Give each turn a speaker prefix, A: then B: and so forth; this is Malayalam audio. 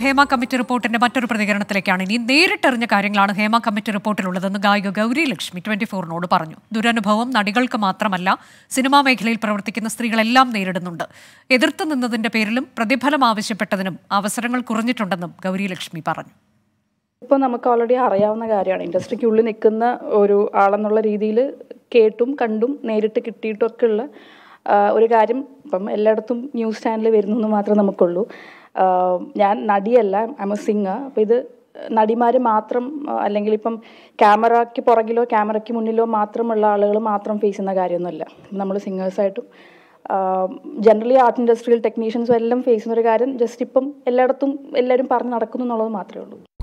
A: ഹേമ കമ്മിറ്റി റിപ്പോർട്ടിന്റെ മറ്റൊരു പ്രതികരണത്തിലേക്കാണ് ഇനി നേരിട്ടറിഞ്ഞ കാര്യങ്ങളാണ് ഹേമ കമ്മിറ്റി റിപ്പോർട്ടിലുള്ളതെന്ന് ഗായിക ഗൗരി ലക്ഷ്മി ട്വന്റി ഫോറിനോട് പറഞ്ഞു ദുരനുഭവം നടികൾക്ക് മാത്രമല്ല സിനിമാ മേഖലയിൽ പ്രവർത്തിക്കുന്ന സ്ത്രീകളെല്ലാം നേരിടുന്നുണ്ട് എതിർത്ത് നിന്നതിന്റെ പേരിലും പ്രതിഫലം ആവശ്യപ്പെട്ടതിനും അവസരങ്ങൾ കുറഞ്ഞിട്ടുണ്ടെന്നും ഗൗരി ലക്ഷ്മി പറഞ്ഞു
B: ഇപ്പോൾ നമുക്ക് ഓൾറെഡി അറിയാവുന്ന കാര്യമാണ് ഇൻഡസ്ട്രിക്കുള്ളിൽ നിൽക്കുന്ന ഒരു ആളെന്നുള്ള രീതിയിൽ കേട്ടും കണ്ടും നേരിട്ട് കിട്ടിയിട്ടും ഒക്കെ ഉള്ള ആ, ഒരു കാര്യം ഇപ്പം എല്ലായിടത്തും ന്യൂസ് ചാനൽ വരുന്നു എന്ന് മാത്രമേ നമുക്കുള്ളൂ ആ, ഞാൻ നടിയല്ല ഐ എ സിംഗർ അപ്പോൾ ഇത് നടിമാർ മാത്രം ആ, അല്ലെങ്കിൽ ഇപ്പം ക്യാമറയ്ക്ക് പുറകിലോ ക്യാമറയ്ക്ക് മുന്നിലോ മാത്രമുള്ള ആളുകൾ മാത്രം ഫേസ് ചെയ്യുന്ന കാര്യമൊന്നുമല്ല നമ്മൾ സിംഗേഴ്സായിട്ടും ജനറലി ആർട്ട് ഇൻഡസ്ട്രിയിൽ ടെക്നീഷ്യൻസും എല്ലാം ഫേസ് ചെയ്യുന്ന ഒരു കാര്യം ജസ്റ്റ് ഇപ്പം എല്ലായിടത്തും എല്ലാവരും പറഞ്ഞ് നടക്കുന്നു എന്നുള്ളത് മാത്രമേ ഉള്ളൂ